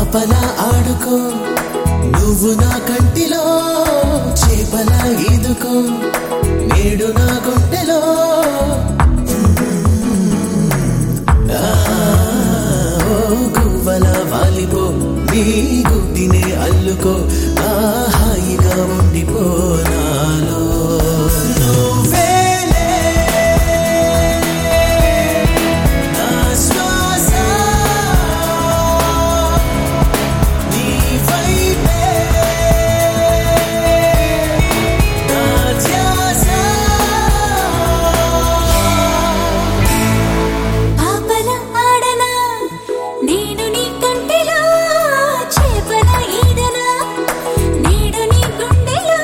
పాపలా ఆడుకో నువ్వు నా కంటిలో చేపలా ఈదుకో నేడు నా గుండెలో ఆ, ఓ గువ్వల వాలిపో నీ గుడ్డినే అల్లుకో ఆ హాయిగా ఉండిపో నాలో నువ్వేలే నా శ్వాస నీ వైపే నా ధ్యాస పాపల ఆడనా నేను నీ కంటిలో చేపల ఈదనా నేడు నీ గుండెలో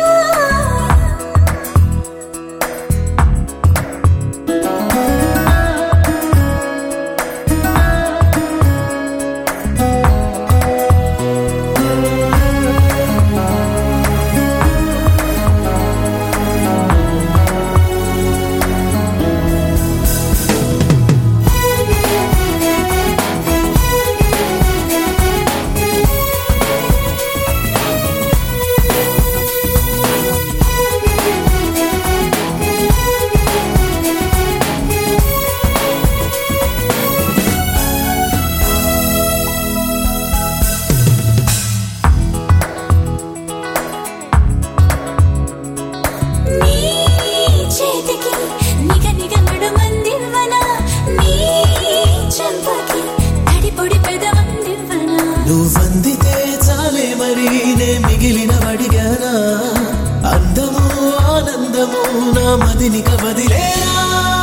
నీ చేతికి నిగ నిగ నడుమందివ్వనా నీ చెంపకి తడి పొడి పెదవందివ్వనా నువ్వందితే చాలే మరి నే మిగిలిన వడిగానా అందము ఆనందము నా మదినిక వదిలేనా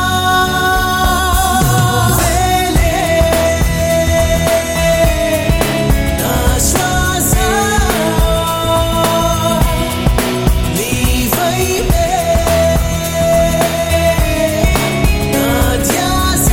వేలే నా శ్వాస నీ వైపే నా ధ్యాస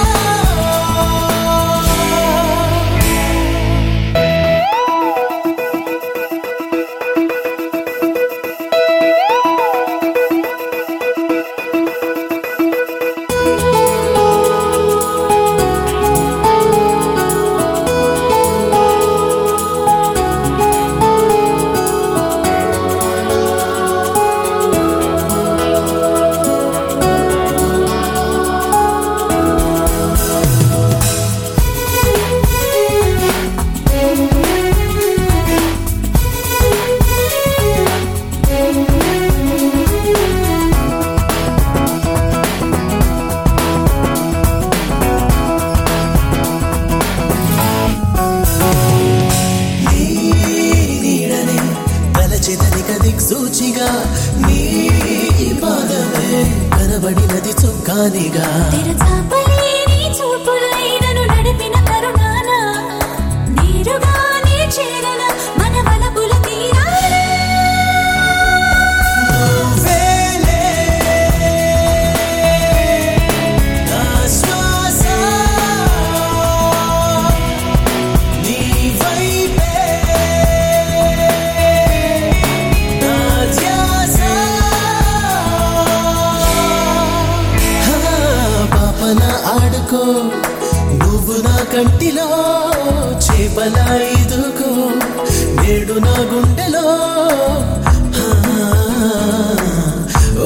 నీ నీడనే తలచెదనిక దిక్సూచిగా నీ పాదమే కనబడినది చుక్కానిగా తెరచాపలేని చూపులైనను నడిపిన కరుణాన నీరుగానే చేరన మన వలపుల తీరాన వేలే నా శ్వాస నీ వైపే నా ధ్యాస హా, పాపన ఆడుకో నువ్వు నా కంటిలో చేపల ఇదుకో నేడు నా గుండెలో హా, ఓ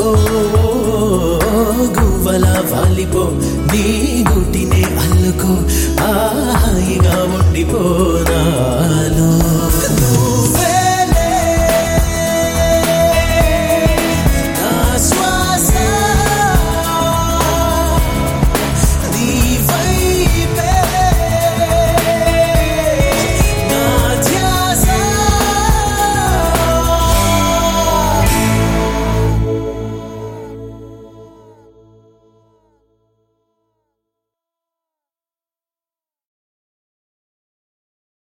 గువ్వల వాలిపో నీ గుటినే అల్లుకో ఆ హాయిగా ఉండిపో